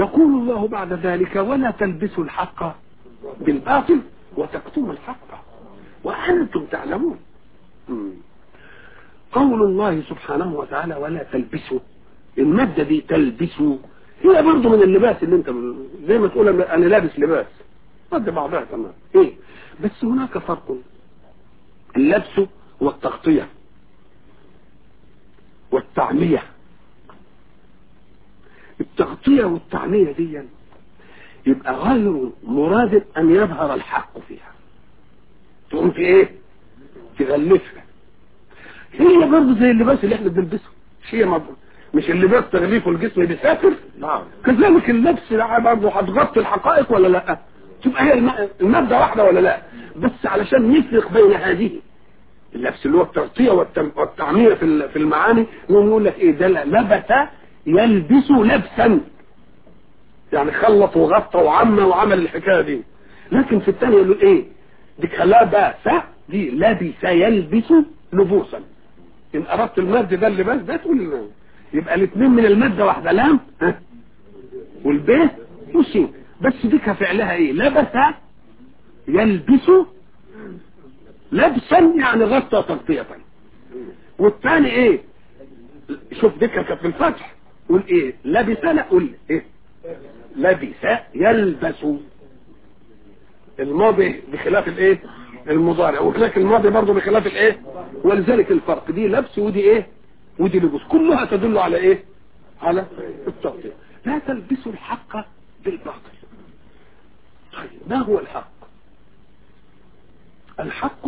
يقول الله بعد ذلك ولا تلبسوا الحق بالباطل وتكتموا الحق وأنتم تعلمون مم. قول الله سبحانه وتعالى ولا تلبسوا المادة دي تلبسوا هي برضه من اللباس اللي انت زي ما تقول انا لابس لباس قد بعضها تمام ايه بس هناك فرق اللبس والتغطية والتعمية التغطية والتعمية دي يبقى غير مراد ان يظهر الحق فيها تقوم في ايه تغلفها هي برضه زي اللباس اللي احنا بنلبسه مش هي مض... مش اللباس تغليفه الجسم بيسافر نعم كذلك اللبس برضه هتغطي الحقائق ولا لا تبقى هي الم- المادة واحدة ولا لا بس علشان نفرق بين هذه اللبس اللي هو التغطية والتم... والتعمير في ال- في المعاني يقوم يقول لك ايه ده لبس يلبس لبسا يعني خلط وغطى وعمى وعمل الحكاية دي لكن في الثانية يقول ايه دي لبس دي لبس يلبس لبوسا ان اردت المادة ده اللباس ده تقول يبقى الاثنين من المادة واحدة لام ها والبيه والسين بس دي كفعلها ايه لبس يلبس لبسا يعني غطى تغطية والثاني ايه شوف دي كانت في الفتح قول ايه لبس لا قول ايه لبس يلبس الماضي بخلاف الايه المضارع وهناك الماضي برضه بخلاف الايه ولذلك الفرق دي لبس ودي ايه ودي لبس كلها تدل على ايه على التغطية لا تلبسوا الحق بالباطل طيب ما هو الحق الحق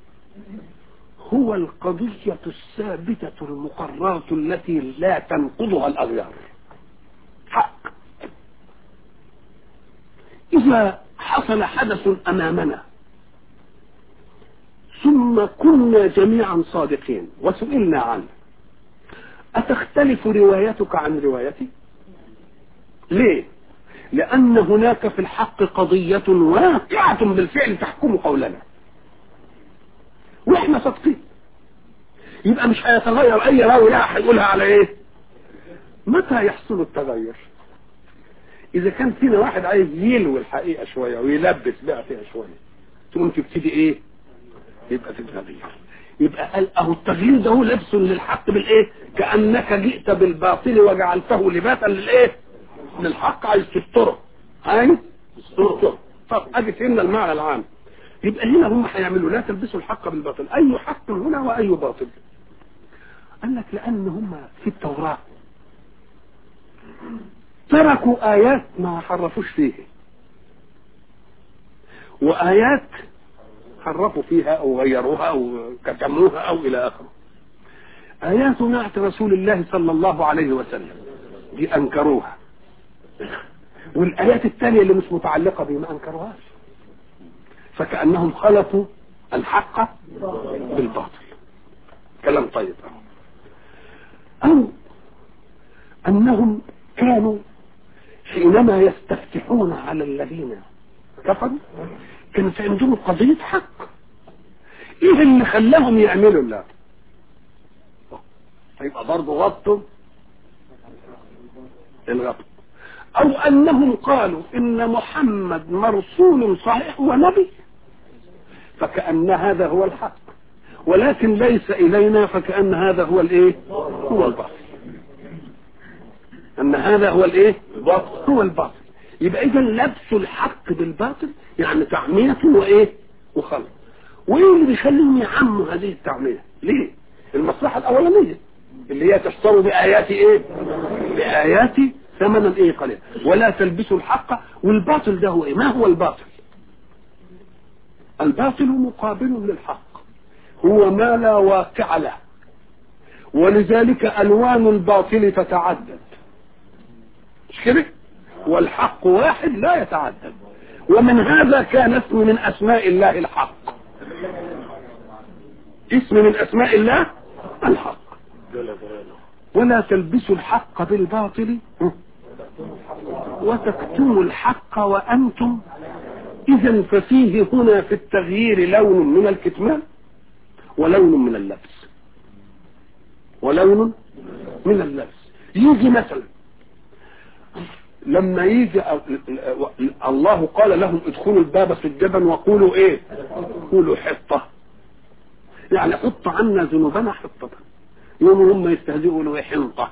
هو القضية الثابتة المقررة التي لا تنقضها الأغيار حق إذا حصل حدث أمامنا ثم كنا جميعا صادقين وسئلنا عنه أتختلف روايتك عن روايتي ليه لأن هناك في الحق قضية واقعة بالفعل تحكم قولنا واحنا صادقين يبقى مش هيتغير اي راوي لا هيقولها على ايه متى يحصل التغير اذا كان فينا واحد عايز يلوي الحقيقة شوية ويلبس بقى فيها شوية تقوم تبتدي ايه يبقى تتغير يبقى قال اهو التغيير ده هو لبس للحق بالايه كانك جئت بالباطل وجعلته لباسا للايه للحق عايز تستره عايز تستره طب ادي فهمنا المعنى العام يبقى هنا هم هيعملوا لا تلبسوا الحق بالباطل اي حق هنا واي باطل قال لك لان هم في التوراة تركوا ايات ما حرفوش فيه وايات حرفوا فيها او غيروها او كتموها او الى اخره ايات نعت رسول الله صلى الله عليه وسلم دي انكروها والايات الثانيه اللي مش متعلقه بيه ما انكروهاش فكانهم خلطوا الحق بالباطل كلام طيب او انهم كانوا حينما يستفتحون على الذين كفروا كانت عندهم قضية حق ايه اللي خلاهم يعملوا الله هيبقى برضه غطوا الغطو او انهم قالوا ان محمد مرسول صحيح ونبي فكأن هذا هو الحق ولكن ليس الينا فكأن هذا هو الايه هو الباطل ان هذا هو الايه هو الباطل يبقى اذا لبس الحق بالباطل يعني تعمية وايه وخلط وايه اللي بيخليهم يعموا هذه التعمية ليه المصلحة الاولانية اللي هي تشتروا بايات ايه بايات ثمنا ايه قليل ولا تلبسوا الحق والباطل ده هو ايه ما هو الباطل الباطل مقابل للحق هو ما لا واقع له ولذلك الوان الباطل تتعدد مش كده والحق واحد لا يتعدد ومن هذا كان اسم من اسماء الله الحق اسم من اسماء الله الحق ولا تلبسوا الحق بالباطل وتكتموا الحق وانتم اذا ففيه هنا في التغيير لون من الكتمان ولون من اللبس ولون من اللبس يجي مثلا لما يجي الله قال لهم ادخلوا الباب سجدا وقولوا ايه قولوا حطة يعني حط عنا ذنوبنا حطة يوم هم يستهزئوا له حنطة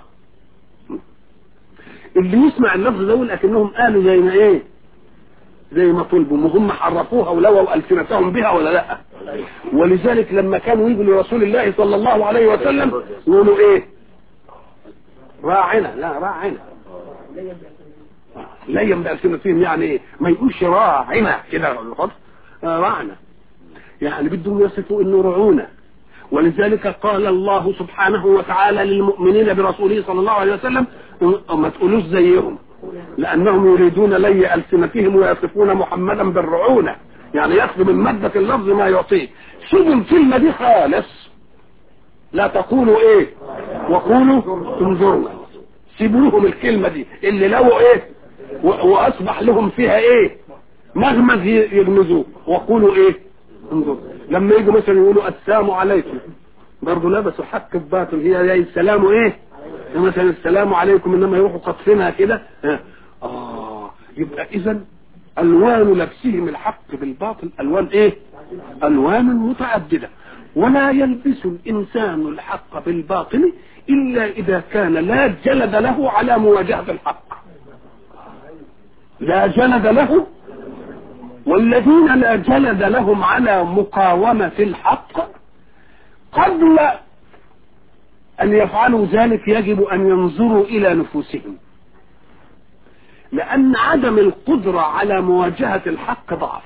اللي يسمع اللفظ ده يقول اكنهم قالوا زي ما ايه زي ما طلبوا وهم حرفوها ولووا ألسنتهم بها ولا لا ولذلك لما كانوا يجوا لرسول الله صلى الله عليه وسلم يقولوا ايه راعنا لا راعنا لين بألسنتهم يعني ايه ما يقولش راعنا كده راعنا يعني بدهم يصفوا انه رعونا ولذلك قال الله سبحانه وتعالى للمؤمنين برسوله صلى الله عليه وسلم ما تقولوش زيهم لانهم يريدون لي السنتهم ويصفون محمدا بالرعونه يعني ياخذ من ماده اللفظ ما يعطيه سيبوا الكلمه دي خالص لا تقولوا ايه وقولوا انظرنا سيبوا لهم الكلمه دي اللي لو ايه واصبح لهم فيها ايه مغمز يغمزوه وقولوا ايه انظروا لما يجوا مثلا يقولوا السلام عليكم برضه لبسوا حق الباطل هي زي السلام ايه مثلا السلام عليكم انما يروحوا قطفينها كده اه يبقى اذا الوان لبسهم الحق بالباطل الوان ايه الوان متعدده ولا يلبس الانسان الحق بالباطل الا اذا كان لا جلد له على مواجهه الحق لا جلد له والذين لا جلد لهم على مقاومه الحق قبل أن يفعلوا ذلك يجب أن ينظروا إلى نفوسهم لأن عدم القدرة على مواجهة الحق ضعف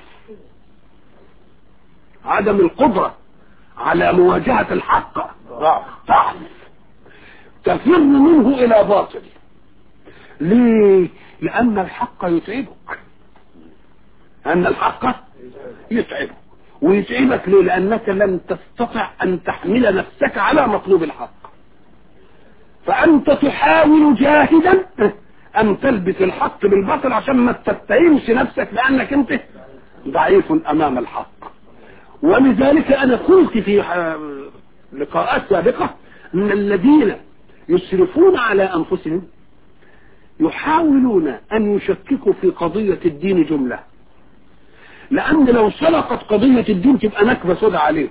عدم القدرة على مواجهة الحق ضعف ضعف تفر منه إلى باطل ليه؟ لأن الحق يتعبك أن الحق يتعبك ويتعبك ليه؟ لأنك لم تستطع أن تحمل نفسك على مطلوب الحق فأنت تحاول جاهدا أن تلبس الحق بالباطل عشان ما تتهمش نفسك لأنك أنت ضعيف أمام الحق ولذلك أنا قلت في لقاءات سابقة أن الذين يسرفون على أنفسهم يحاولون أن يشككوا في قضية الدين جملة لأن لو سلقت قضية الدين تبقى نكبة سودة عليهم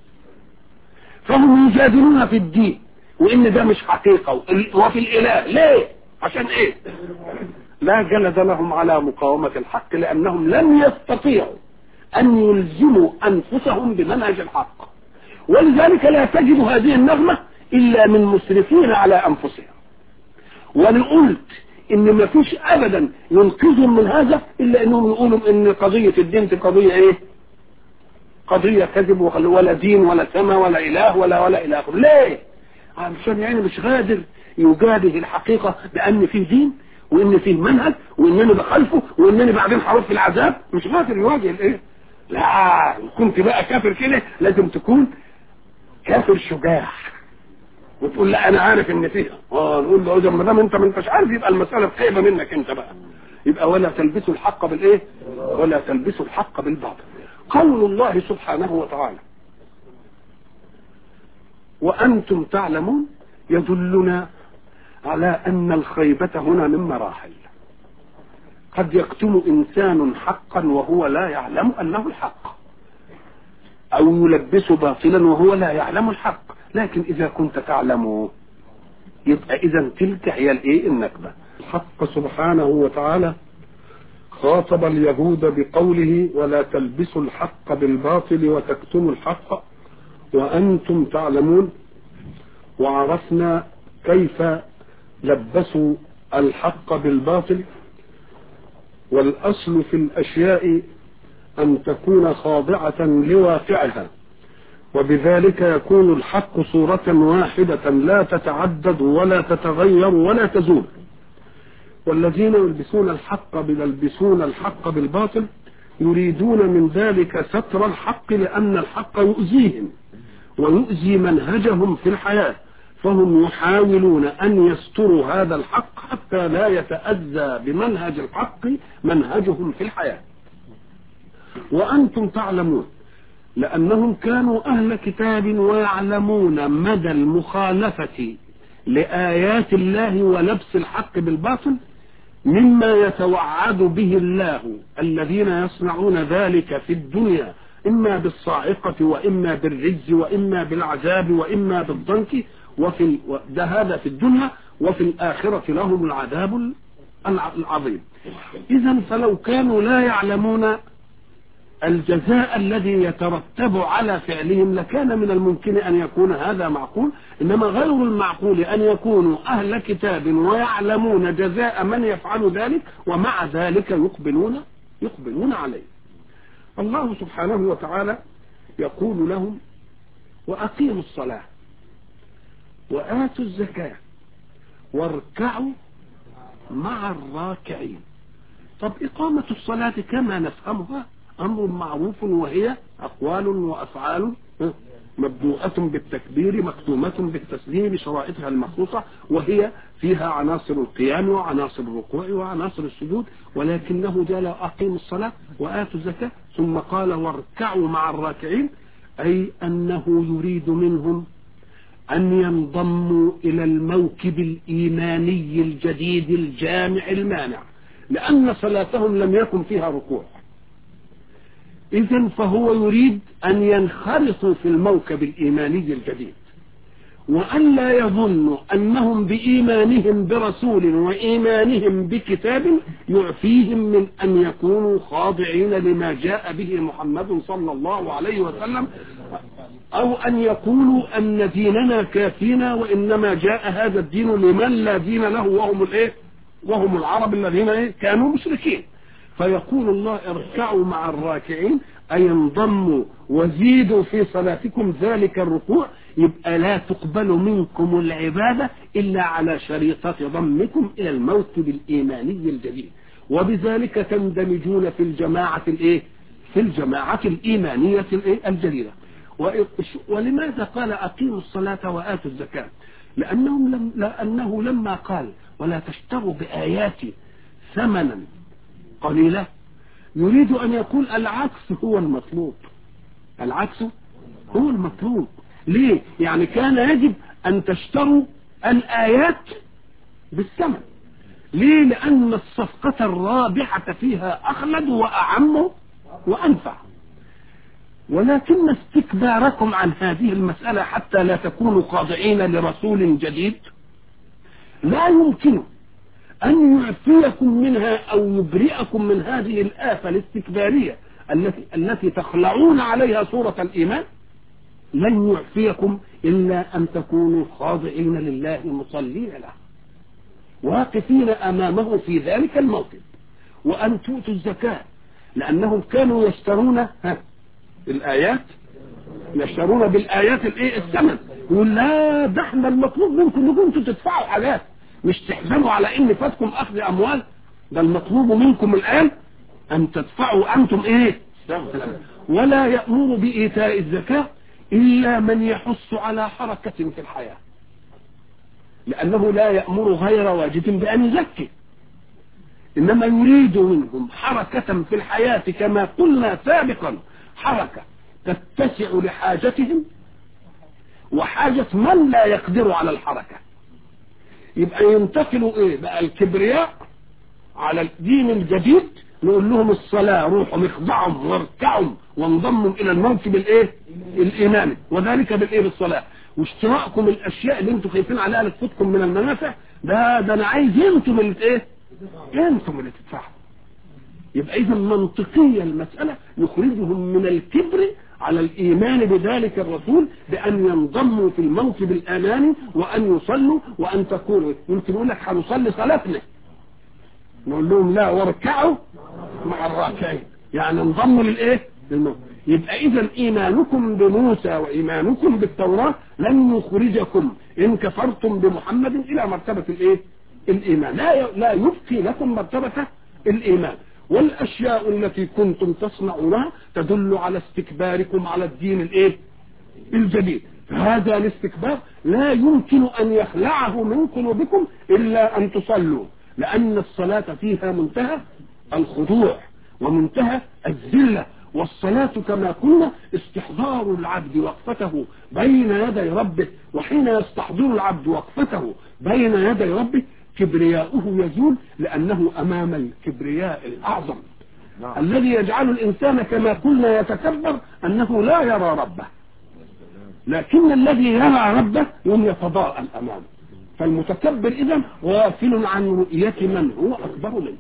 فهم يجادلون في الدين وان ده مش حقيقة وفي الاله ليه عشان ايه لا جلد لهم على مقاومة الحق لانهم لم يستطيعوا ان يلزموا انفسهم بمنهج الحق ولذلك لا تجد هذه النغمة الا من مسرفين على انفسهم وانا قلت ان ما فيش ابدا ينقذهم من هذا الا انهم يقولوا ان قضية الدين دي قضية ايه قضية كذب ولا دين ولا سماء ولا اله ولا ولا الى اخره ليه علشان يعني مش قادر يجابه الحقيقة بأن فيه دين وإن فيه منهج وإنني بخالفه وإنني بعدين هروح في العذاب مش قادر يواجه الإيه؟ لا كنت بقى كافر كده لازم تكون كافر شجاع وتقول لا أنا عارف إن فيها اه نقول له إذا ما دام أنت ما أنتش عارف يبقى المسألة خايبة منك أنت بقى يبقى ولا تلبسوا الحق بالإيه؟ ولا تلبسوا الحق بالباطل قول الله سبحانه وتعالى وأنتم تعلمون يدلنا على أن الخيبة هنا من مراحل قد يكتم إنسان حقا وهو لا يعلم أنه الحق أو يلبس باطلا وهو لا يعلم الحق لكن إذا كنت تعلم يبقى إذا تلك هي الإيه النكبة الحق سبحانه وتعالى خاطب اليهود بقوله ولا تلبسوا الحق بالباطل وتكتموا الحق وأنتم تعلمون وعرفنا كيف لبسوا الحق بالباطل والأصل في الأشياء أن تكون خاضعة لواقعها وبذلك يكون الحق صورة واحدة لا تتعدد ولا تتغير ولا تزول والذين يلبسون الحق يلبسون الحق بالباطل يريدون من ذلك ستر الحق لأن الحق يؤذيهم ويؤذي منهجهم في الحياة فهم يحاولون أن يستروا هذا الحق حتى لا يتأذى بمنهج الحق منهجهم في الحياة وأنتم تعلمون لأنهم كانوا أهل كتاب ويعلمون مدى المخالفة لآيات الله ولبس الحق بالباطل مما يتوعد به الله الذين يصنعون ذلك في الدنيا إما بالصاعقة وإما بالرجز وإما بالعذاب وإما بالضنك وفي ال- ده هذا في الدنيا وفي الآخرة لهم العذاب الع- العظيم إذا فلو كانوا لا يعلمون الجزاء الذي يترتب على فعلهم لكان من الممكن أن يكون هذا معقول إنما غير المعقول أن يكونوا أهل كتاب ويعلمون جزاء من يفعل ذلك ومع ذلك يقبلون يقبلون عليه الله سبحانه وتعالى يقول لهم وأقيموا الصلاة وآتوا الزكاة واركعوا مع الراكعين طب إقامة الصلاة كما نفهمها أمر معروف وهي أقوال وأفعال مبدوءة بالتكبير مختومة بالتسليم بشرائطها المخصوصة وهي فيها عناصر القيام وعناصر الركوع وعناصر السجود ولكنه جاء أقيموا الصلاة وآتوا الزكاة ثم قال واركعوا مع الراكعين أي أنه يريد منهم أن ينضموا إلى الموكب الإيماني الجديد الجامع المانع لأن صلاتهم لم يكن فيها ركوع إذا فهو يريد أن ينخرطوا في الموكب الإيماني الجديد وأن لا يظنوا أنهم بإيمانهم برسول وإيمانهم بكتاب يعفيهم من أن يكونوا خاضعين لما جاء به محمد صلى الله عليه وسلم أو أن يقولوا أن ديننا كافينا وإنما جاء هذا الدين لمن لا دين له وهم الإيه؟ وهم العرب الذين إيه؟ كانوا مشركين فيقول الله اركعوا مع الراكعين أي انضموا وزيدوا في صلاتكم ذلك الركوع يبقى لا تقبل منكم العبادة إلا على شريطة ضمكم إلى الموكب الإيماني الجديد وبذلك تندمجون في الجماعة الإيه؟ في الجماعة الإيمانية الإيه؟ الجديدة ولماذا قال أقيموا الصلاة وآتوا الزكاة لأنهم لم لأنه لما قال ولا تشتروا بآياتي ثمنا قليلا يريد أن يقول العكس هو المطلوب العكس هو المطلوب ليه يعني كان يجب أن تشتروا الآيات بالثمن ليه لأن الصفقة الرابحة فيها أخلد وأعم وأنفع ولكن استكباركم عن هذه المسألة حتى لا تكونوا خاضعين لرسول جديد لا يمكن أن يعفيكم منها أو يبرئكم من هذه الآفة الاستكبارية التي التي تخلعون عليها صورة الإيمان لن يعفيكم إلا أن تكونوا خاضعين لله مصلين له واقفين أمامه في ذلك الموقف وأن تؤتوا الزكاة لأنهم كانوا يشترون ها الآيات يشترون بالآيات الإيه الثمن يقول لا ده احنا المطلوب منكم انكم انتوا تدفعوا حاجات مش تحزنوا على ان فاتكم اخذ اموال ده المطلوب منكم الان ان تدفعوا انتم ايه ولا يأمر بإيتاء الزكاة إلا من يحث على حركة في الحياة لأنه لا يأمر غير واجب بأن يزكي إنما يريد منهم حركة في الحياة كما قلنا سابقا حركة تتسع لحاجتهم وحاجة من لا يقدر على الحركة يبقى ينتقلوا ايه بقى الكبرياء على الدين الجديد نقول لهم الصلاة روحوا اخضعوا واركعوا وانضموا الى الموكب الايه الايماني وذلك بالايه بالصلاة واشتراككم الاشياء اللي انتم خايفين عليها لتفوتكم من المنافع ده ده انا عايز انتم اللي ايه انتم اللي تدفعوا يبقى اذا منطقية المسألة يخرجهم من الكبر على الإيمان بذلك الرسول بأن ينضموا في الموكب الأماني وأن يصلوا وأن تكونوا يمكن يقول لك هنصلي صلاتنا نقول لهم لا واركعوا مع الراكعين يعني انضموا للإيه؟ للموكب يبقى إذا إيمانكم بموسى وإيمانكم بالتوراة لن يخرجكم إن كفرتم بمحمد إلى مرتبة الإيه؟ الإيمان لا لا يبقي لكم مرتبة الإيمان والاشياء التي كنتم تصنعونها تدل على استكباركم على الدين الايه الجديد هذا الاستكبار لا يمكن ان يخلعه من قلوبكم الا ان تصلوا لان الصلاة فيها منتهى الخضوع ومنتهى الذلة والصلاة كما قلنا استحضار العبد وقفته بين يدي ربه وحين يستحضر العبد وقفته بين يدي ربه كبرياؤه يزول لأنه أمام الكبرياء الأعظم نعم الذي يجعل الإنسان كما قلنا يتكبر أنه لا يرى ربه لكن الذي يرى ربه يوم يتضاءل أمامه فالمتكبر إذا غافل عن رؤية من هو أكبر منه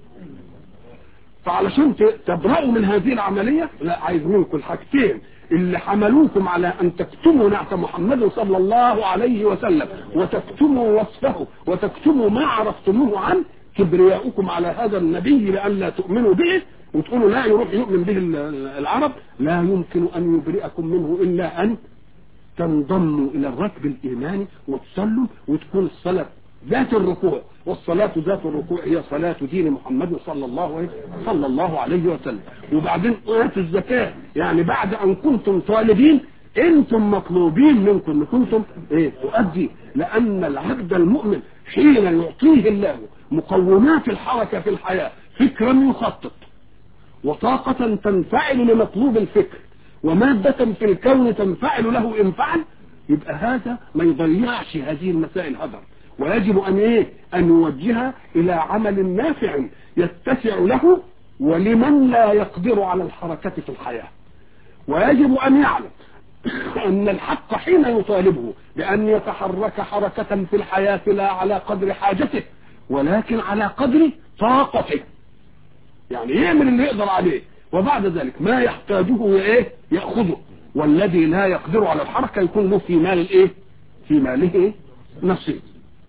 فعلشان ت- تبرأوا من هذه العملية لا عايز منكم الحاجتين اللي حملوكم على أن تكتموا نعت محمد صلى الله عليه وسلم وتكتموا وصفه وتكتموا ما عرفتموه عنه كبرياؤكم على هذا النبي لئلا تؤمنوا به وتقولوا لا يروح يؤمن به ال- العرب لا يمكن أن يبرئكم منه إلا أن تنضموا إلى الركب الإيماني وتصلوا وتكون الصلاة ذات الركوع والصلاة ذات الركوع هي صلاة دين محمد صلى الله عليه صلى الله عليه وسلم وبعدين آتوا الزكاة يعني بعد أن كنتم طالبين انتم مطلوبين منكم ان كنتم ايه تؤدي لان العبد المؤمن حين يعطيه الله مقومات الحركة في الحياة فكرا يخطط وطاقة تنفعل لمطلوب الفكر ومادة في الكون تنفعل له إن فعل يبقى هذا ما يضيعش هذه المسائل هدر ويجب أن إيه أن يوجهها إلى عمل نافع يتسع له ولمن لا يقدر على الحركة في الحياة ويجب أن يعلم أن الحق حين يطالبه بأن يتحرك حركة في الحياة لا على قدر حاجته ولكن على قدر طاقته يعني يعمل اللي يقدر عليه وبعد ذلك ما يحتاجه ايه ياخذه والذي لا يقدر على الحركه يكون له في مال الايه في ماله إيه؟ نصيب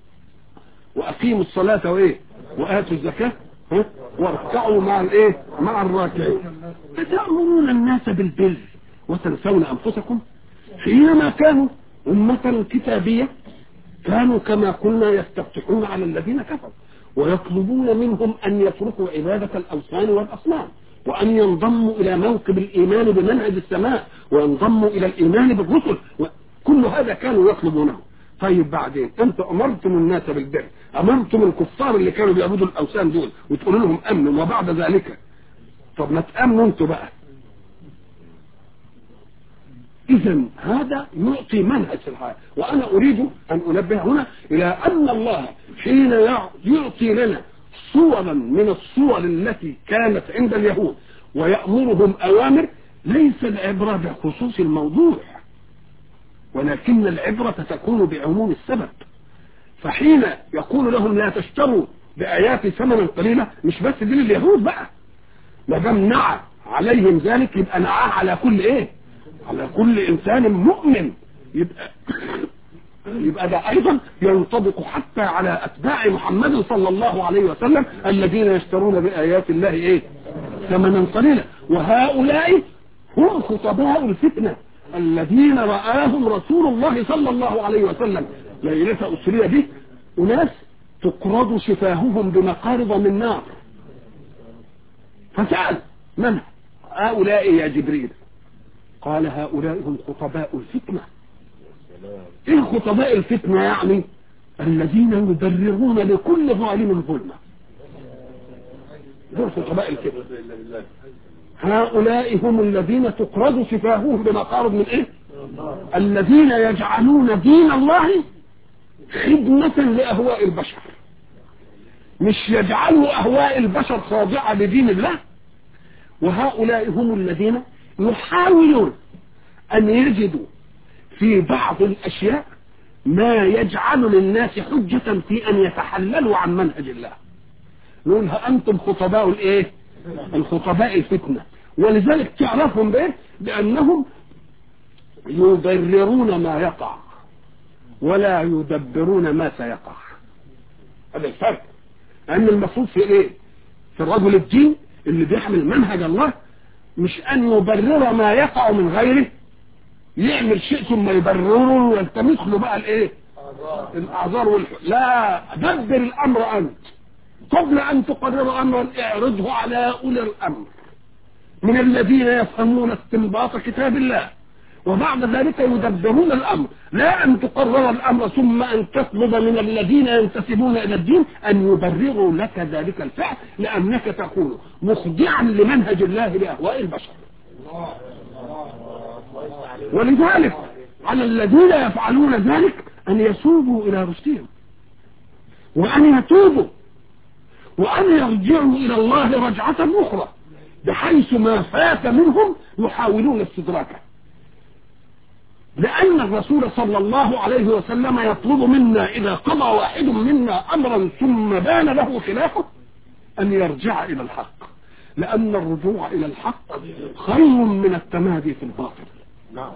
واقيموا الصلاه وايه واتوا الزكاه ها؟ واركعوا مع الايه مع الراكعين فتامرون الناس بالبر وتنسون انفسكم حينما كانوا امه كتابيه كانوا كما قلنا يستفتحون على الذين كفروا ويطلبون منهم أن يتركوا عبادة الأوثان والأصنام وأن ينضموا إلى موكب الإيمان بمنهج السماء وينضموا إلى الإيمان بالرسل كل هذا كانوا يطلبونه طيب بعدين انت امرتم الناس بالبر امرتم الكفار اللي كانوا بيعبدوا الاوثان دول وتقولوا لهم امنوا وبعد ذلك طب ما تامنوا انتوا بقى اذا هذا يعطي منهج في الحياه وانا اريد ان انبه هنا الى ان الله حين يعطي لنا صورا من الصور التي كانت عند اليهود ويامرهم اوامر ليس العبره بخصوص الموضوع ولكن العبره تكون بعموم السبب فحين يقول لهم لا تشتروا بايات ثمنا قليلا مش بس دين اليهود بقى ما دام نعى عليهم ذلك يبقى نعاه على كل ايه على كل انسان مؤمن يبقى يبقى ده ايضا ينطبق حتى على اتباع محمد صلى الله عليه وسلم الذين يشترون بايات الله ايه ثمنا قليلا وهؤلاء هم خطباء الفتنه الذين رآهم رسول الله صلى الله عليه وسلم ليلة أسري به أناس تقرض شفاههم بمقارض من نار فسأل من هؤلاء يا جبريل قال هؤلاء هم خطباء الفتنة ايه خطباء الفتنة يعني الذين يبررون لكل ظالم ظلمه دول خطباء الفتنة هؤلاء هم الذين تقرض شفاههم بمقارب من ايه الذين يجعلون دين الله خدمة لأهواء البشر مش يجعلوا أهواء البشر خاضعة لدين الله وهؤلاء هم الذين يحاولون أن يجدوا في بعض الأشياء ما يجعل للناس حجة في أن يتحللوا عن منهج الله نقول أنتم خطباء الإيه الخطباء الفتنة ولذلك تعرفهم بإيه بأنهم يبررون ما يقع ولا يدبرون ما سيقع هذا الفرق أن المفروض في إيه في رجل الدين اللي بيحمل منهج الله مش أن يبرر ما يقع من غيره يعمل شيء ثم يبرره ويلتمس له بقى الايه الاعذار والح... لا دبر الامر انت قبل ان تقرر امرا اعرضه على اولي الامر من الذين يفهمون استنباط كتاب الله وبعد ذلك يدبرون الامر لا ان تقرر الامر ثم ان تطلب من الذين ينتسبون الى الدين ان يبرروا لك ذلك الفعل لانك تكون مخضعا لمنهج الله لاهواء البشر ولذلك على الذين يفعلون ذلك ان يسوبوا الى رشدهم وأن يتوبوا وأن يرجعوا إلى الله رجعة أخرى بحيث ما فات منهم يحاولون استدراكه لأن الرسول صلى الله عليه وسلم يطلب منا إذا قضى واحد منا أمرا ثم بان له خلافه أن يرجع إلى الحق لأن الرجوع إلى الحق خير من التمادي في الباطل نعم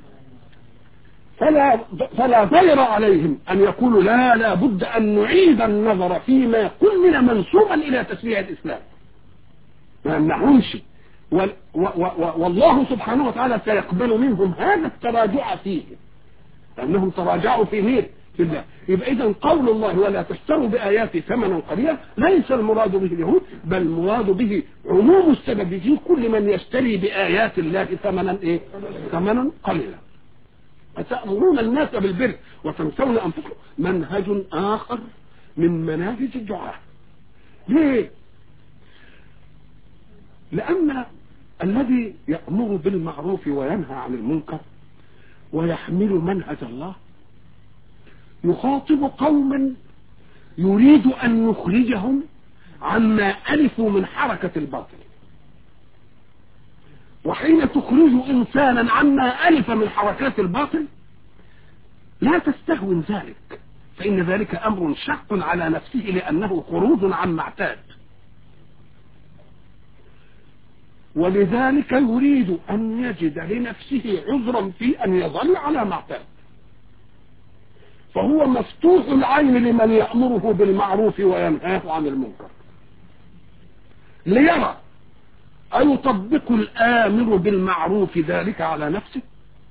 فلا فلا ضير عليهم أن يقولوا لا لا بد أن نعيد النظر فيما كلنا منسوبا إلى تشريع الإسلام ما نمنعهمش وال- و- و- و- والله سبحانه وتعالى سيقبل منهم هذا التراجع فيه لأنهم تراجعوا في مين في الله يبقى إذا قول الله ولا تشتروا بآياتي ثمنا قليلا ليس المراد به اليهود بل المراد به عموم السبب في كل من يشتري بآيات الله ثمنا إيه ثمنا قليلا أتأمرون الناس بالبر وتنسون أنفسكم منهج آخر من مناهج الدعاء ليه لأن الذي يأمر بالمعروف وينهى عن المنكر ويحمل منهج الله يخاطب قوما يريد أن يخرجهم عما ألفوا من حركة الباطل وحين تخرج إنسانا عما ألف من حركات الباطل لا تستهون ذلك فإن ذلك أمر شق على نفسه لأنه خروج عما اعتاد ولذلك يريد أن يجد لنفسه عذرا في أن يظل على ما اعتاد فهو مفتوح العين لمن يأمره بالمعروف وينهاه عن المنكر ليرى أيطبق الآمر بالمعروف ذلك على نفسه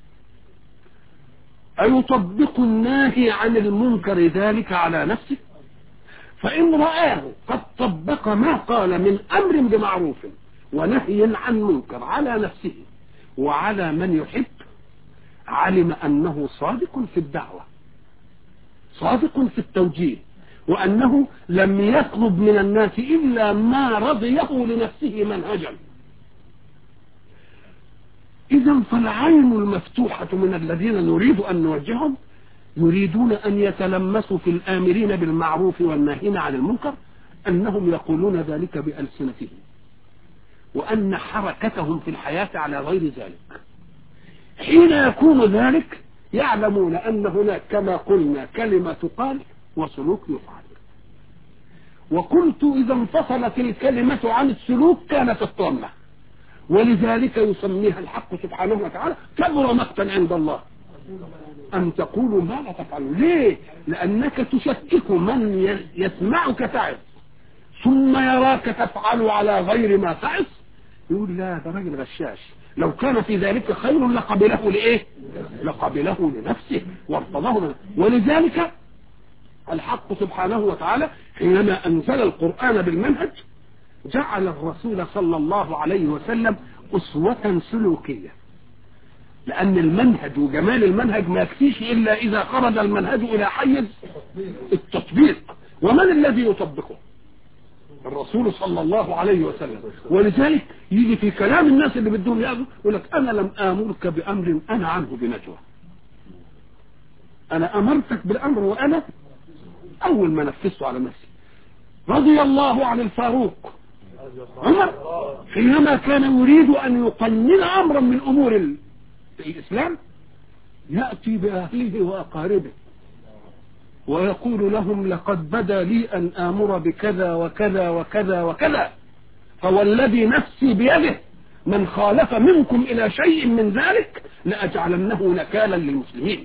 أيطبق الناهي عن المنكر ذلك على نفسه فإن رآه قد طبق ما قال من أمر بمعروف ونهي عن منكر على نفسه وعلى من يحب علم أنه صادق في الدعوة صادق في التوجيه وأنه لم يطلب من الناس إلا ما رضيه لنفسه منهجا إذا فالعين المفتوحة من الذين نريد أن نوجههم يريدون أن يتلمسوا في الآمرين بالمعروف والناهين عن المنكر أنهم يقولون ذلك بألسنتهم وأن حركتهم في الحياة على غير ذلك حين يكون ذلك يعلمون أن هناك كما قلنا كلمة تقال وسلوك يفعل وقلت إذا انفصلت الكلمة عن السلوك كانت الطامة ولذلك يسميها الحق سبحانه وتعالى كبر مقتا عند الله أن تقولوا ما لا تفعلوا ليه لأنك تشكك من ي- يسمعك تعظ ثم يراك تفعل على غير ما تعظ يقول لا ده راجل غشاش لو كان في ذلك خير لقبله لإيه لقبله لنفسه وارتضاه لنفسه. ولذلك الحق سبحانه وتعالى حينما أنزل القرآن بالمنهج جعل الرسول صلى الله عليه وسلم أسوة سلوكية لأن المنهج وجمال المنهج ما يكفيش إلا إذا خرج المنهج إلى حيز التطبيق ومن الذي يطبقه الرسول صلى الله عليه وسلم ولذلك يجي في كلام الناس اللي بدهم يأخذوا يقول لك أنا لم آمرك بأمر أنا عنه بنجوى أنا أمرتك بالأمر وأنا أول ما نفذته على نفسي رضي الله عن الفاروق عمر حينما كان يريد أن يقنن أمرا من أمور ال- الإسلام يأتي بأهله وأقاربه ويقول لهم لقد بدا لي أن آمر بكذا وكذا وكذا وكذا فوالذي نفسي بيده من خالف منكم إلى شيء من ذلك لأجعلنه نكالا للمسلمين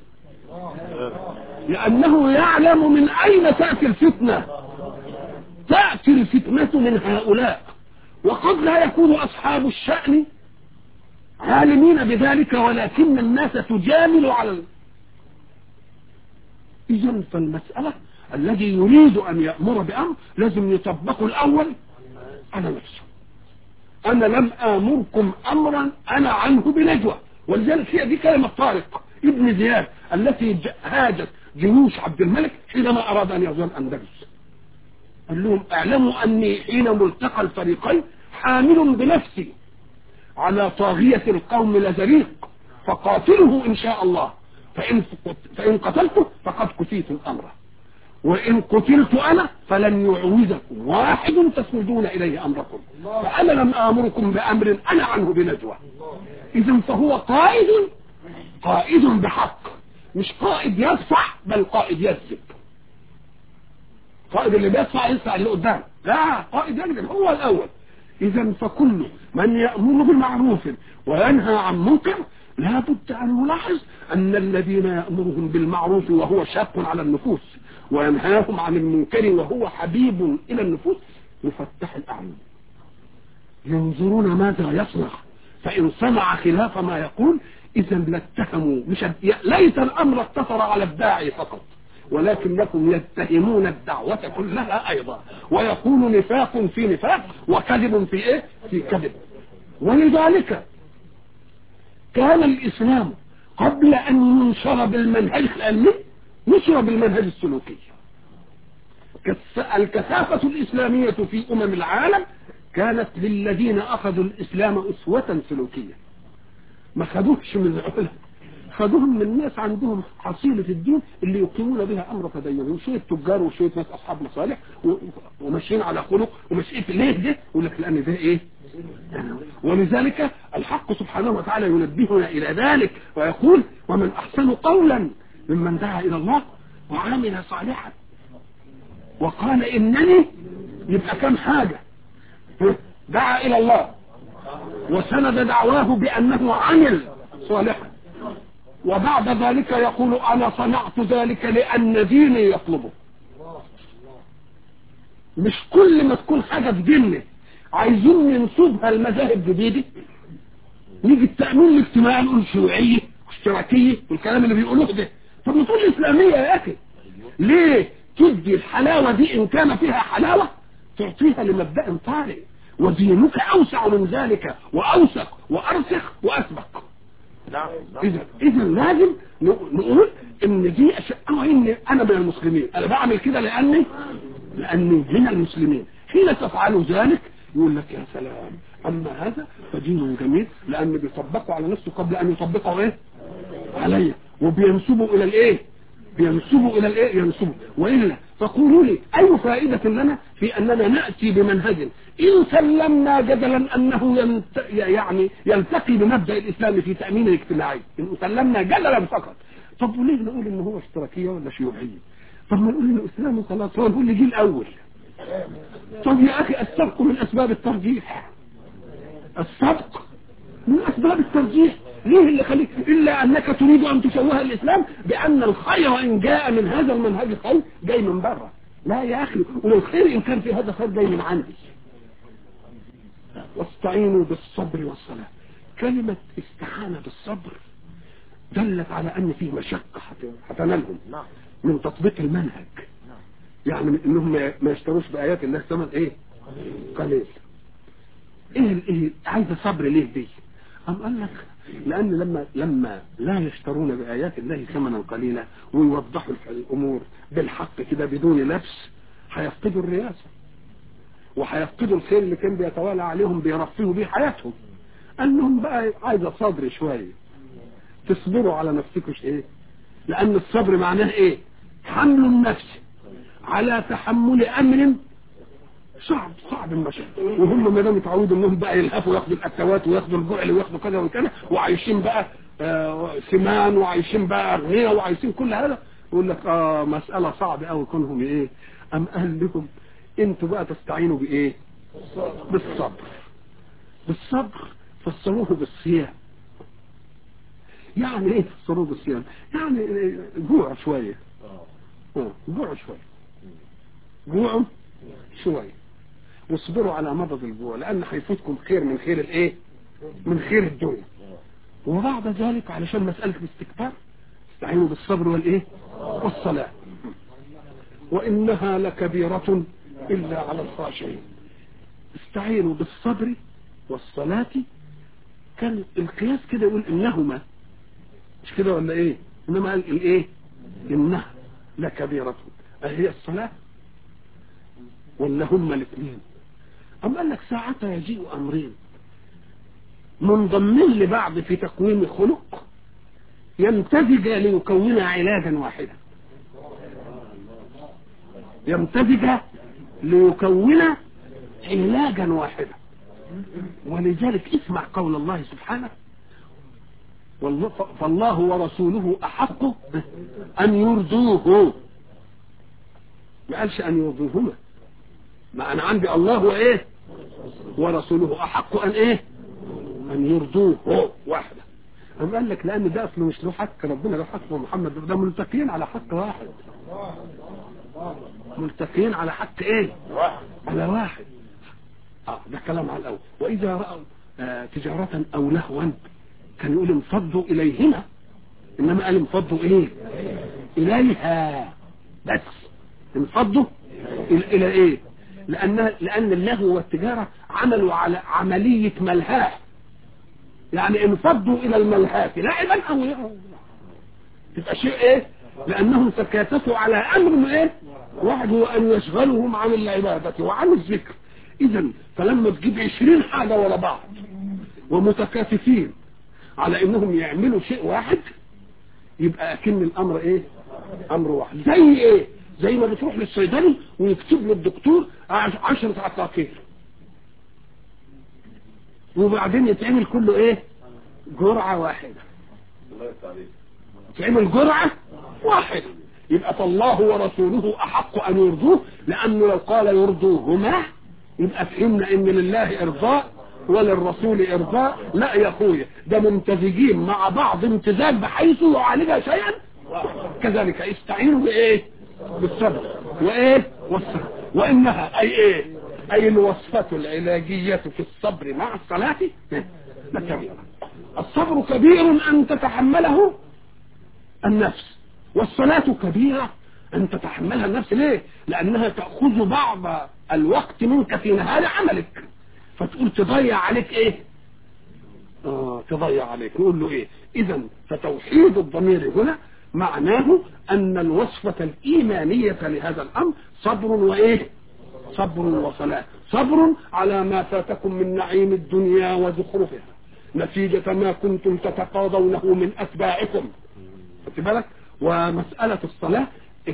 لأنه يعلم من أين تأتي الفتنة تأتي الفتنة من هؤلاء وقد لا يكون أصحاب الشأن عالمين بذلك ولكن الناس تجامل على ال... إذا فالمسألة الذي يريد أن يأمر بأمر لازم يطبقه الأول على نفسه أنا لم آمركم أمرا أنا عنه بنجوى ولذلك هي دي كلمة طارق ابن زياد التي ج- هاجت جيوش عبد الملك حينما أراد أن يغزو الأندلس قال لهم اعلموا أني حين ملتقى الفريقين حامل بنفسي على طاغية القوم لزريق فقاتله إن شاء الله فإن, فإن قتلته فقد كفيت الأمر وإن قتلت أنا فلن يعوزكم واحد تسندون إليه أمركم فأنا لم آمركم بأمر أنا عنه بنجوى إذا فهو قائد قائد بحق مش قائد يدفع بل قائد يكذب قائد اللي بيدفع يدفع اللي قدام لا قائد يكذب هو الأول إذا فكل من يأمر بمعروف وينهى عن منكر لا بد أن نلاحظ أن الذين يأمرهم بالمعروف وهو شاق على النفوس وينهاهم عن المنكر وهو حبيب إلى النفوس مفتح الأعين ينظرون ماذا يصنع فإن صنع خلاف ما يقول إذا لاتهموا مش ليس الأمر اقتصر على الداعي فقط ولكنكم يتهمون الدعوة كلها أيضا ويكون نفاق في نفاق وكذب في إيه في كذب ولذلك كان الإسلام قبل أن ينشر بالمنهج العلمي نشر بالمنهج السلوكي الكثافة الإسلامية في أمم العالم كانت للذين أخذوا الإسلام أسوة سلوكية ما خدوهش من العلماء خدوهم من الناس عندهم حصيلة الدين اللي يقيمون بها أمر تدينهم شوية تجار وشوية ناس أصحاب مصالح وماشيين على خلق وماشيين في ليه ده يقول لك لأن ده إيه ولذلك الحق سبحانه وتعالى ينبهنا إلى ذلك ويقول ومن أحسن قولا ممن دعا إلى الله وعامل صالحا وقال إنني يبقى كم حاجة دعا إلى الله وسند دعواه بأنه عمل صالحا وبعد ذلك يقول أنا صنعت ذلك لأن ديني يطلبه مش كل ما تكون حاجة في ديننا عايزين ننسبها المذاهب جديدة نيجي التأمين الاجتماعي نقول شيوعية اشتراكية والكلام اللي بيقولوه ده طب ما تقول إسلامية يا أخي ليه تدي الحلاوة دي إن كان فيها حلاوة تعطيها لمبدأ طارئ ودينك أوسع من ذلك وأوسق وأرسخ وأسبق إذا إذا لازم نقول إن دي أشياء إن أنا من المسلمين أنا بعمل كده لأني لأني من المسلمين حين تفعلوا ذلك يقول لك يا سلام أما هذا فدين جميل لأن بيطبقوا على نفسه قبل أن يطبقوا إيه علي وبينسبوا إلى الإيه بينسبوا إلى الإيه ينسبوا وإلا فقولوا لي أي فائدة لنا في أننا نأتي بمنهج إن سلمنا جدلا أنه ينت... يعني يلتقي بمبدأ الإسلام في تأمين الاجتماعي إن سلمنا جدلا فقط طب وليه نقول إن هو اشتراكية ولا شيوعية طب ما نقول إنه إسلام خلاص هو نقول لي جه الأول طب يا أخي السبق من أسباب الترجيح السبق من أسباب الترجيح ليه اللي خليك إلا أنك تريد أن تشوه الإسلام بأن الخير إن جاء من هذا المنهج خير جاي من بره لا يا أخي والخير إن كان في هذا خير جاي من عندي واستعينوا بالصبر والصلاة كلمة استعانة بالصبر دلت على أن فيه مشقة هتنالهم من تطبيق المنهج يعني انهم ما يشتروش بآيات الله ثمن ايه قليل ايه ايه عايز صبر ليه دي ام قال لك لان لما لما لا يشترون بآيات الله ثمنا قليلا ويوضحوا الامور بالحق كده بدون لبس هيفقدوا الرياسة وهيفقدوا الخير اللي كان بيتوالى عليهم بيرفهوا بيه حياتهم قال لهم بقى عايزه صبر شويه تصبروا على نفسكم ايه لان الصبر معناه ايه حمل النفس على تحمل امر صعب صعب المشهد وهم ما دام يتعودوا انهم بقى يلهفوا ياخدوا الاتوات وياخدوا الجعل وياخدوا كذا وكذا وعايشين بقى آه سمان وعايشين بقى اغنياء وعايشين كل هذا يقول لك اه مساله صعبه قوي كونهم ايه ام قال لكم انتوا بقى تستعينوا بايه بالصبر بالصبر فسروه بالصيام يعني ايه تفسروه بالصيام يعني جوع شويه جوع شويه جوعوا شوية واصبروا على مرض الجوع لأن هيفوتكم خير من خير الايه من خير الدنيا وبعد ذلك علشان مسألة الاستكبار استعينوا بالصبر والايه والصلاة وإنها لكبيرة إلا على الخاشعين استعينوا بالصبر والصلاة كان القياس كده يقول إنهما مش كده ولا إيه إنما قال الإيه إنها لكبيرة هي الصلاة ولا هما الاثنين أم قال لك ساعتها يجيء أمرين منضمين لبعض في تقويم خلق يمتزج ليكون علاجا واحدا يمتزج ليكون علاجا واحدا ولذلك اسمع قول الله سبحانه فالله ورسوله أحق أن يرضوه ما قالش أن يرضوهما ما أنا عندي الله وإيه ورسوله أحق أن إيه أن يرضوه هو واحدة أم قال لك لأن ده أصله مش له حق ربنا له حق ومحمد ده ملتقيين على حق واحد ملتقيين على حق إيه على واحد اه ده كلام على الأول وإذا رأوا آه تجارة أو لهوا كان يقول انفضوا إليهما إنما قال انفضوا إيه إليها بس انفضوا إلى إيه لأن لأن اللهو والتجارة عملوا على عملية ملهاه يعني انفضوا إلى الملهاة لعبا أو تبقى شيء إيه لأنهم تكاتفوا على أمر إيه واحد هو أن يشغلهم عن العبادة وعن الذكر إذا فلما تجيب عشرين حاجة ورا بعض ومتكاتفين على انهم يعملوا شيء واحد يبقى اكن الامر ايه امر واحد زي ايه زي ما بتروح للصيدلي ويكتب له الدكتور عشرة عقاقير وبعدين يتعمل كله ايه جرعة واحدة يتعمل جرعة واحدة يبقى فالله ورسوله احق ان يرضوه لانه لو قال يرضوهما يبقى فهمنا ان لله ارضاء وللرسول ارضاء لا يا اخويا ده ممتزجين مع بعض امتزاج بحيث يعالجها شيئا كذلك استعينوا بايه بالصبر وايه والصبر وانها اي ايه اي الوصفة العلاجية في الصبر مع الصلاة لكبيرة الصبر كبير ان تتحمله النفس والصلاة كبيرة ان تتحملها النفس ليه لانها تأخذ بعض الوقت منك في نهار عملك فتقول تضيع عليك ايه اه تضيع عليك نقول له ايه اذا فتوحيد الضمير هنا معناه ان الوصفة الايمانية لهذا الامر صبر وايه صبر وصلاة صبر على ما فاتكم من نعيم الدنيا وزخرفها نتيجة ما كنتم تتقاضونه من اتباعكم خدت بالك ومسألة الصلاة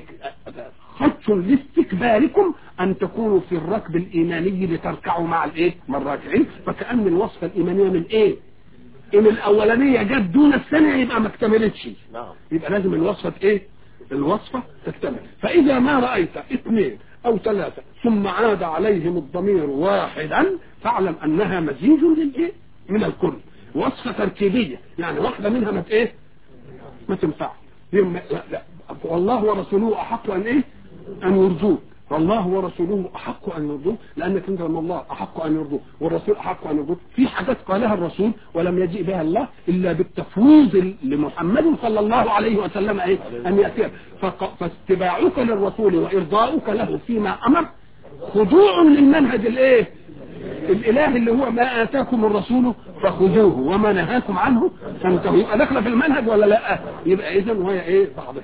خدش لاستكباركم ان تكونوا في الركب الايماني لتركعوا مع الايه مع الراكعين فكأن الوصفة الايمانية من ايه ان الاولانية جت دون الثانية يبقى ما اكتملتش يبقى لازم الوصفة ايه الوصفة تكتمل فاذا ما رأيت اثنين او ثلاثة ثم عاد عليهم الضمير واحدا فاعلم انها مزيج للايه من الكل وصفة تركيبية يعني واحدة منها ما ايه ما تنفع لا لا والله ورسوله احق ان ايه ان يرضوه والله ورسوله احق ان يرضوه لانك انت لما الله احق ان يرضوه والرسول احق ان يرضوه في حاجات قالها الرسول ولم يجيء بها الله الا بالتفويض لمحمد صلى الله عليه وسلم ايه ان ياتي فاتباعك للرسول وارضاؤك له فيما امر خضوع للمنهج الايه الاله اللي هو ما اتاكم الرسول فخذوه وما نهاكم عنه فانتهوا يبقى داخله في المنهج ولا لا يبقى اذا وهي ايه بعضها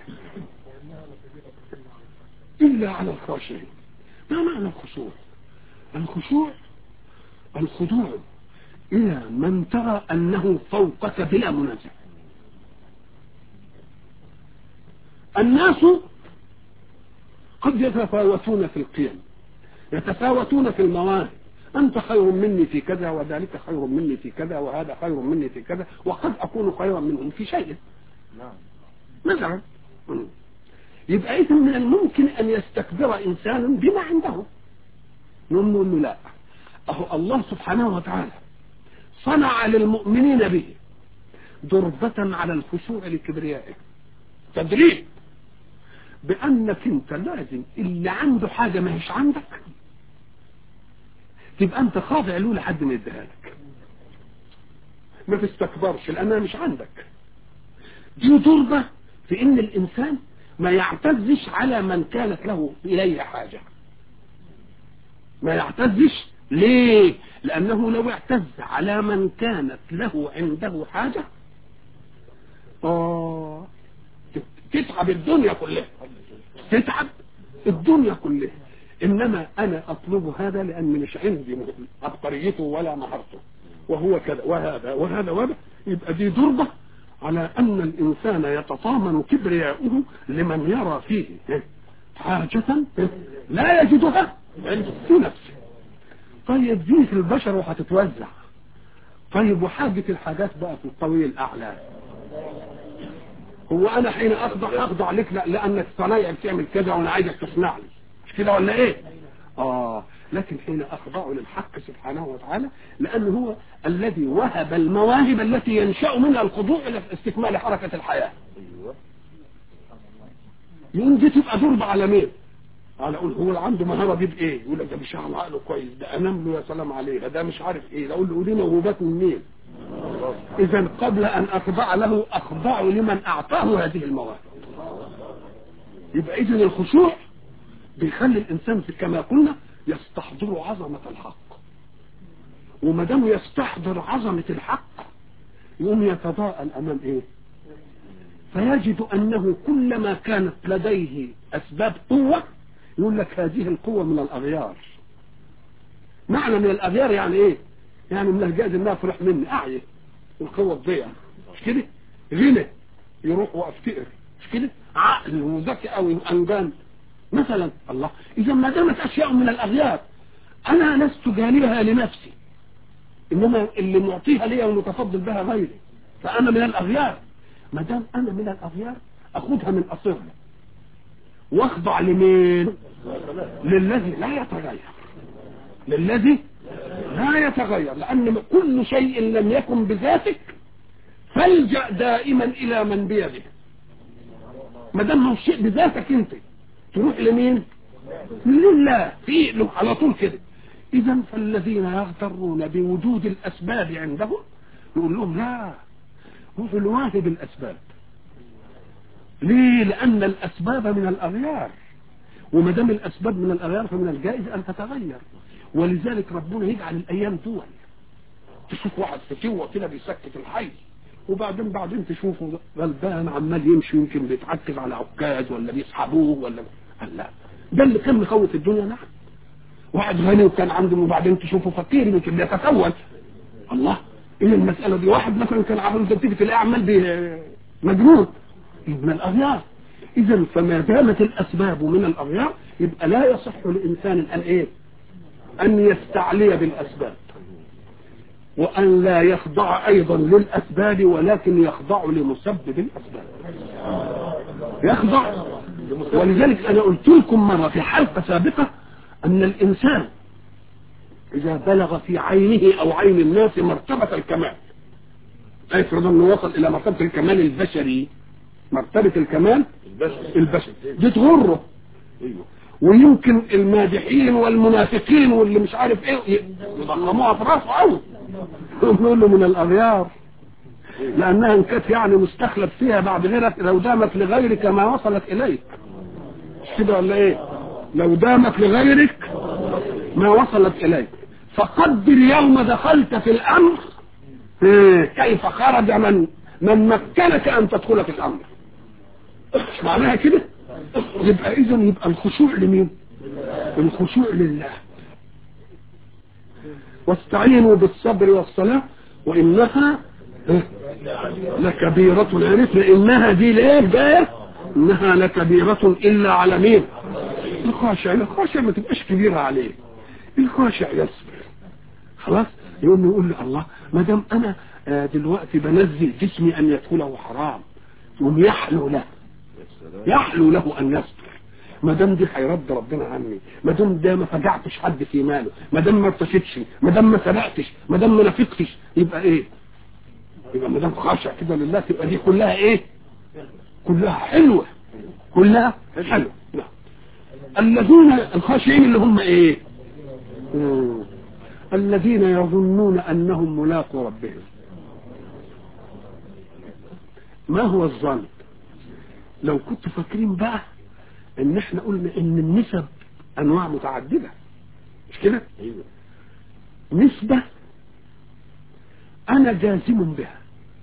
الا على الخاشعين ما معنى الخشوع الخشوع الخضوع الى من ترى انه فوقك بلا منازع الناس قد يتفاوتون في القيم يتفاوتون في المواهب أنت خير مني في كذا وذلك خير مني في كذا وهذا خير مني في كذا وقد أكون خيرا منهم في شيء مثلا يبقى إذا من الممكن أن يستكبر إنسان بما عنده نقول له لا أهو الله سبحانه وتعالى صنع للمؤمنين به ضربة على الخشوع لكبريائه تدريب بأنك أنت لازم اللي عنده حاجة ما هيش عندك تبقى انت خاضع له لحد ما يديها لك ما تستكبرش لانها مش عندك دي ضربة في ان الانسان ما يعتزش على من كانت له اليه حاجة ما يعتزش ليه لانه لو اعتز على من كانت له عنده حاجة اه تتعب الدنيا كلها تتعب الدنيا كلها انما انا اطلب هذا لان مش عندي عبقريته ولا مهارته وهو كذا وهذا وهذا وهذا يبقى دي ضربة على ان الانسان يتطامن كبرياؤه لمن يرى فيه حاجة لا يجدها في نفسه طيب دي في البشر وهتتوزع طيب وحاجة الحاجات بقى في الطويل الأعلى هو أنا حين أخضع أخضع لك لا لأنك صنايع بتعمل كذا وأنا عايزك تصنع لي مش كده ولا إيه؟ آه لكن حين أخضع للحق سبحانه وتعالى لأنه هو الذي وهب المواهب التي ينشأ منها الخضوع إلى استكمال حركة الحياة يوم دي تبقى ضربة على مين؟ على اقول هو اللي عنده مهاره دي بايه؟ يقول لك ده بيشغل عقله كويس ده انام له يا سلام عليه ده مش عارف ايه ده اقول له قولي موهوبات منين؟ اذا قبل ان اخضع له اخضع لمن اعطاه هذه المواهب. يبقى اذا الخشوع بيخلي الانسان كما قلنا يستحضر عظمه الحق. وما دام يستحضر عظمه الحق يقوم يتضاءل امام ايه؟ فيجد انه كلما كانت لديه اسباب قوه يقول لك هذه القوة من الأغيار معنى من الأغيار يعني إيه يعني من الجائز إنها فرح مني أعيه القوة تضيع مش كده غنى يروح وافتقر مش كده عقل وذكي أو أنجان مثلا الله إذا ما دامت أشياء من الأغيار أنا لست جانبها لنفسي إنما اللي معطيها لي ومتفضل بها غيري فأنا من الأغيار ما دام أنا من الأغيار أخذها من أصلها واخضع لمين للذي لا يتغير للذي لا يتغير لأن كل شيء لم يكن بذاتك فالجأ دائما إلى من بيده ما دام هو شيء بذاتك أنت تروح لمين لله في له على طول كده إذا فالذين يغترون بوجود الأسباب عندهم نقول لهم لا روحوا لواهب الأسباب ليه لأن الأسباب من الأغيار وما دام الأسباب من الأغيار فمن الجائز أن تتغير ولذلك ربنا يجعل الأيام دول تشوف واحد فتوة كده بيسكت الحي وبعدين بعدين تشوفه غلبان عمال يمشي يمكن بيتعكز على عكاز ولا بيسحبوه ولا قال لا ده اللي كان مخوف الدنيا نعم واحد غني وكان عنده وبعدين تشوفه فقير يمكن بيتسول الله ايه المسألة دي واحد مثلا كان عامل تيجي تلاقيه عمال مجنون من الأغيار إذا فما دامت الأسباب من الأغيار يبقى لا يصح لإنسان أن إيه أن يستعلي بالأسباب وأن لا يخضع أيضا للأسباب ولكن يخضع لمسبب الأسباب يخضع ولذلك أنا قلت لكم مرة في حلقة سابقة أن الإنسان إذا بلغ في عينه أو عين الناس مرتبة الكمال افرض أنه وصل إلى مرتبة الكمال البشري مرتبة الكمال البشري دي تغره ويمكن المادحين والمنافقين واللي مش عارف ايه يضخموها في راسه قوي نقول له من الاغيار لانها ان كانت يعني مستخلف فيها بعد غيرك لو دامت لغيرك ما وصلت اليك كده ولا ايه لو دامت لغيرك ما وصلت اليك فقدر يوم دخلت في الامر كيف خرج من من مكنك ان تدخل في الامر مش معناها كده يبقى اذا يبقى الخشوع لمين الخشوع لله واستعينوا بالصبر والصلاة وإنها لكبيرة عرفنا إنها دي ليه جاية إنها لكبيرة إلا على مين الخاشع الخاشع ما تبقاش كبيرة عليه الخاشع يصبر خلاص يقوم يقول لي الله ما دام أنا دلوقتي بنزل جسمي أن يدخله حرام يقوم يحلو له يحلو له ان يصبر ما دام دي هيرد ربنا عني ما دام ده ما فجعتش حد في ماله ما دام ما ارتشتش ما دام ما سرقتش ما دام ما نفقتش يبقى ايه يبقى ما دام خاشع كده لله تبقى دي كلها ايه كلها حلوه كلها حلوه نعم الذين الخاشعين اللي هم ايه مم. الذين يظنون انهم ملاقوا ربهم ما هو الظن لو كنتوا فاكرين بقى ان احنا قلنا ان النسب انواع متعدده مش كده ايوه نسبه انا جازم بها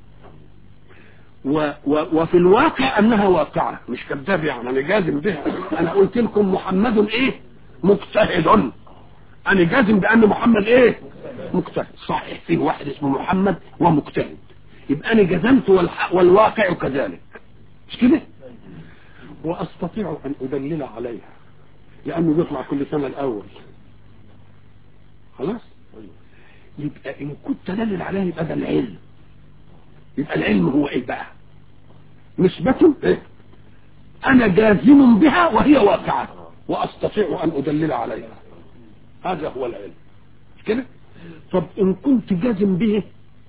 و و وفي الواقع انها واقعه مش كذاب يعني انا جازم بها انا قلت لكم محمد ايه مجتهد انا جازم بان محمد ايه مجتهد صحيح فيه واحد اسمه محمد ومجتهد يبقى انا جزمت والح... والواقع كذلك مش كده واستطيع ان ادلل عليها لانه بيطلع كل سنه الاول خلاص يبقى ان كنت ادلل عليها يبقى ده العلم يبقى العلم هو ايه بقى نسبة إيه؟ انا جازم بها وهي واقعة واستطيع ان ادلل عليها هذا هو العلم مش كده طب ان كنت جازم به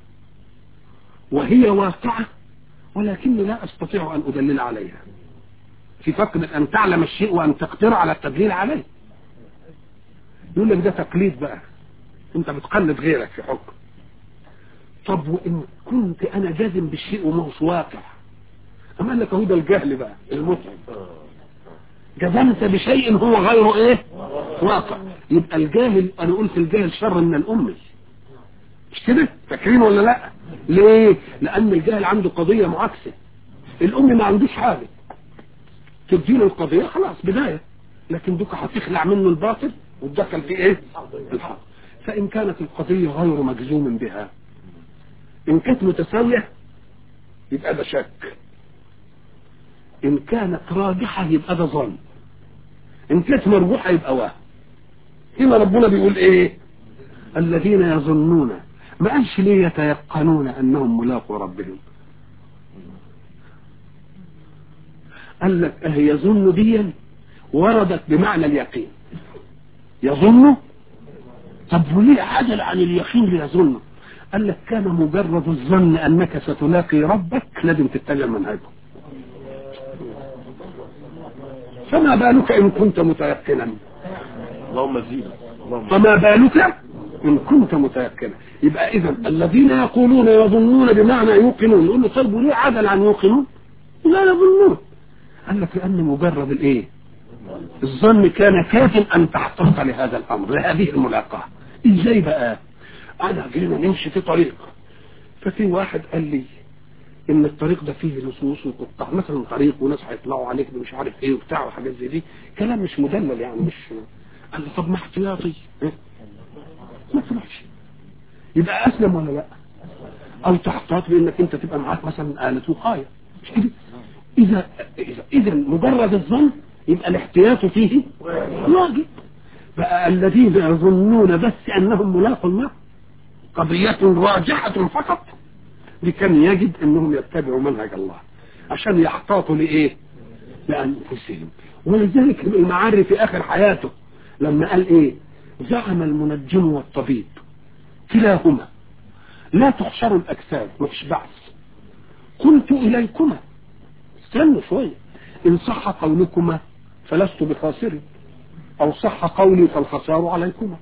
وهي واقعة ولكني لا استطيع ان ادلل عليها في فرق بين ان تعلم الشيء وان تقدر على التدليل عليه يقول لك ده تقليد بقى انت بتقلد غيرك في حكم طب وان كنت انا جازم بالشيء وما هوش واقع اما قال لك هو ده الجهل بقى المتعب جزمت بشيء هو غير ايه واقع يبقى الجاهل انا قلت الجاهل شر من الامي مش كده فاكرين ولا لا ليه لان الجاهل عنده قضية معاكسة الام ما عندوش حاجة تديله القضية خلاص بداية لكن دوك هتخلع منه الباطل وتدخل فيه ايه الحق فان كانت القضية غير مجزوم بها ان كانت متساوية يبقى ده شك ان كانت راجحة يبقى ده ظن ان كانت مرجوحة يبقى وهم هنا ربنا بيقول ايه الذين يظنون ما قالش ليه يتيقنون انهم ملاقوا ربهم قال لك اه يظن ديا وردت بمعنى اليقين يظن طب وليه عدل عن اليقين ليظن قال لك كان مجرد الظن انك ستلاقي ربك لازم تتبع منهجه فما بالك ان كنت متيقنا اللهم زيد اللهم فما بالك ان كنت متيقنا يبقى اذا الذين يقولون يظنون بمعنى يوقنون يقول له طيب وليه عدل عن يوقنون لا يظنون قال لك لان مجرد الايه الظن كان كافٍ ان تحترق لهذا الامر لهذه الملاقاه ازاي بقى انا جينا نمشي في طريق ففي واحد قال لي ان الطريق ده فيه لصوص وقطع مثلا طريق وناس هيطلعوا عليك مش عارف ايه وبتاع وحاجات زي دي كلام مش مدلل يعني مش قال لي طب ما احتياطي إيه؟ ما تروحش يبقى اسلم ولا لا او تحتاط بانك انت تبقى معاك مثلا آلة وقاية مش كده اذا اذا اذا مجرد الظن يبقى الاحتياط فيه واجب بقى الذين يظنون بس انهم ملاقوا الله قضية راجحة فقط لكان يجب انهم يتبعوا منهج الله عشان يحتاطوا لايه لانفسهم ولذلك المعري في اخر حياته لما قال ايه زعم المنجم والطبيب كلاهما لا تحشر الاجساد مفيش بعث قلت اليكما استنوا شويه ان صح قولكما فلست بخاسر او صح قولي فالخسار عليكما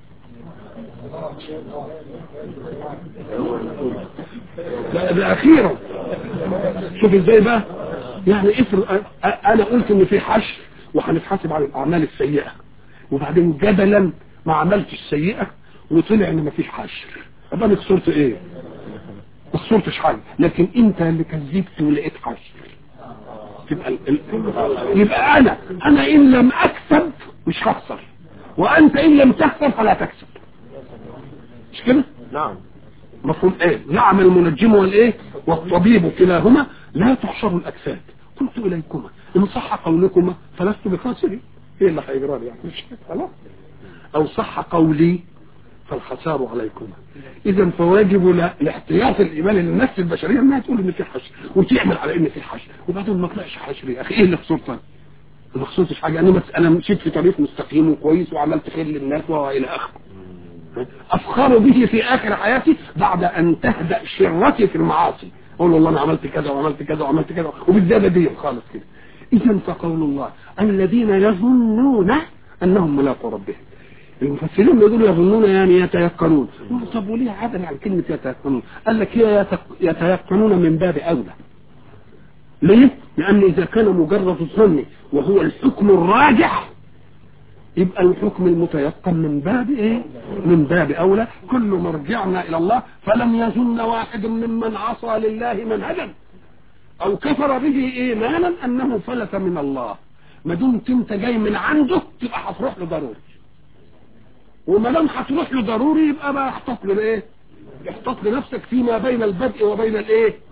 لا ده اخيرا شوف ازاي بقى يعني افرض أ- انا قلت ان في حشر وهنتحاسب على الاعمال السيئه وبعدين جدلا ما عملتش سيئه وطلع ان مفيش حشر ابقى انا خسرت ايه ما خسرتش حاجه لكن انت اللي كذبت ولقيت حشر تبقى ال... ال... يبقى انا انا ان لم اكسب مش هخسر وانت ان لم تكسب فلا تكسب مش كده نعم مفهوم ايه نعم المنجم والايه والطبيب كلاهما لا تحشر الاجساد قلت اليكما ان صح قولكما فلست بخاسرين ايه اللي هيجرى لي يعني مش كده خلاص او صح قولي فالخسار عليكما اذا فواجب لا- لاحتياط الايمان للنفس البشريه انها تقول ان في حشر وتعمل على ان في حشر وبعدين ما طلعش حشر يا اخي ايه اللي خسرتك ما خسرتش حاجه انا بس انا مشيت في طريق مستقيم وكويس وعملت خير للناس والى اخره افخر به في اخر حياتي بعد ان تهدأ شرتي في المعاصي اقول والله انا عملت كذا وعملت كذا وعملت كذا وبالزياده دي خالص كده اذا فقول الله الذين يظنون انهم ملاقوا ربهم المفسرين يقولوا يظنون يعني يتيقنون يقولوا طب وليه عدل عن كلمه يتيقنون قال لك هي يتق- يتيقنون من باب اولى ليه؟ لأن إذا كان مجرد الظن وهو الحكم الراجح يبقى الحكم المتيقن من باب ايه من باب اولى كل مرجعنا الى الله فلم يظن واحد ممن عصى لله منهجا او كفر به ايمانا انه فلت من الله ما دمت انت جاي من عنده تبقى هتروح له ضروري وما دام هتروح له ضروري يبقى بقى احتط له ايه احتط لنفسك فيما بين البدء وبين الايه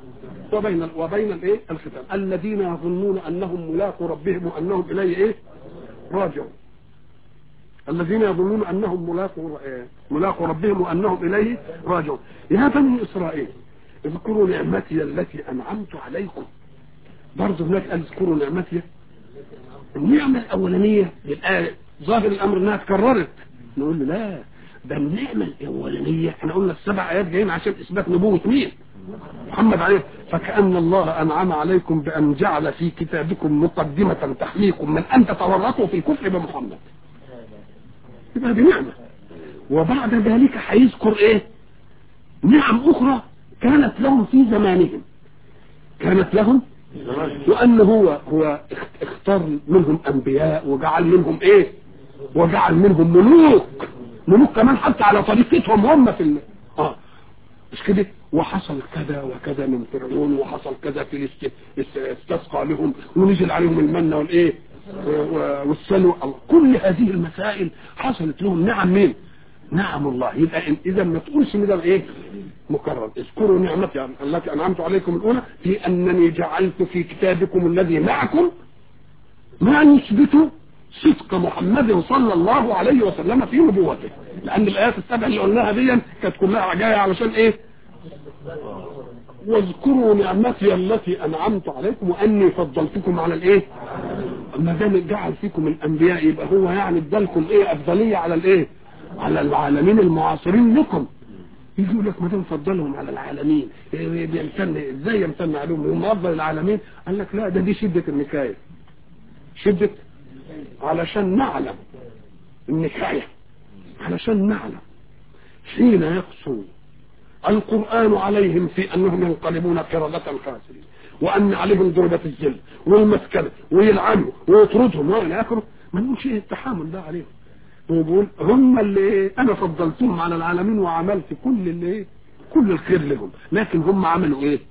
وبين وبين الايه الختان الذين يظنون انهم ملاقوا ربهم وانهم اليه ايه راجعون الذين يظنون انهم ملاقوا إيه؟ ملاقوا ربهم وانهم اليه راجعون يا بني اسرائيل اذكروا نعمتي التي انعمت عليكم برضه هناك قال اذكروا نعمتي النعمه الاولانيه الآية ظاهر الامر انها اتكررت نقول له لا ده النعمه الاولانيه احنا قلنا السبع ايات جايين عشان اثبات نبوه مين محمد عليه فكأن الله أنعم عليكم بأن جعل في كتابكم مقدمة تحميكم من أن تتورطوا في الكفر بمحمد يبقى دي نعمة وبعد ذلك هيذكر ايه نعم أخرى كانت لهم في زمانهم كانت لهم وأن هو هو اختار منهم أنبياء وجعل منهم ايه وجعل منهم ملوك ملوك كمان حتى على طريقتهم هم في ال... اه مش كده وحصل كذا وكذا من فرعون وحصل كذا في الاست- است- استسقى لهم ونزل عليهم المن والايه و- والسلوى كل هذه المسائل حصلت لهم نعم مين نعم الله يبقى إن- اذا ما تقولش ان ده ايه مكرر اذكروا نعمتي التي انعمت عليكم الاولى في انني جعلت في كتابكم الذي معكم ما يثبت صدق محمد صلى الله عليه وسلم في نبوته لان الايات السبع اللي قلناها دي كانت كلها جايه علشان ايه واذكروا نعمتي التي انعمت عليكم واني فضلتكم على الايه ما دام جعل فيكم الانبياء يبقى هو يعني ادالكم ايه افضليه على الايه على العالمين المعاصرين لكم يجي يقول لك ما دام فضلهم على العالمين إيه بيمتن ازاي يمتن عليهم هم افضل العالمين قال لك لا ده دي شده النكايه شده علشان نعلم النكايه علشان نعلم حين يقسو القرآن عليهم في أنهم ينقلبون قردة خاسرين وأن عليهم ضربة الذل والمسكنة ويلعنوا ويطردهم وإلى آخره ما نقولش إيه التحامل ده عليهم هو بيقول هم اللي أنا فضلتهم على العالمين وعملت كل اللي إيه كل الخير لهم لكن هم عملوا إيه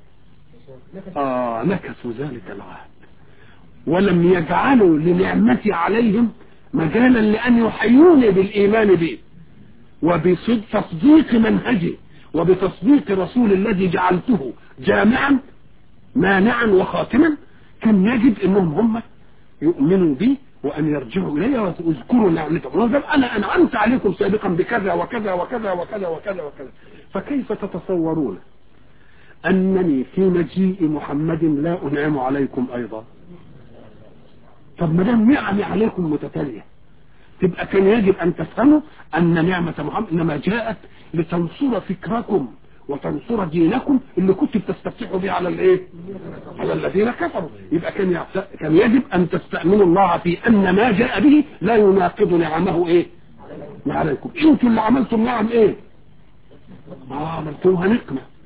آه نكثوا ذلك العهد ولم يجعلوا لنعمتي عليهم مجالا لأن يحيوني بالإيمان بي وبتصديق منهجي وبتصديق رسول الذي جعلته جامعا مانعا وخاتما كان يجب انهم هم يؤمنوا بي وان يرجعوا الي ويذكروا نعمتهم وقال انا انعمت عليكم سابقا بكذا وكذا وكذا وكذا وكذا وكذا فكيف تتصورون انني في مجيء محمد لا انعم عليكم ايضا طب ما دام نعمي عليكم متتاليه تبقى كان يجب ان تفهموا ان نعمة محمد انما جاءت لتنصر فكركم وتنصر دينكم اللي كنتوا بتستفتحوا به على الايه على الذين كفروا يبقى كان يعت... كان يجب ان تستأمنوا الله في ان ما جاء به لا يناقض نعمه ايه عليكم انتوا اللي عملتم نعم ايه ما عملتوها نقمة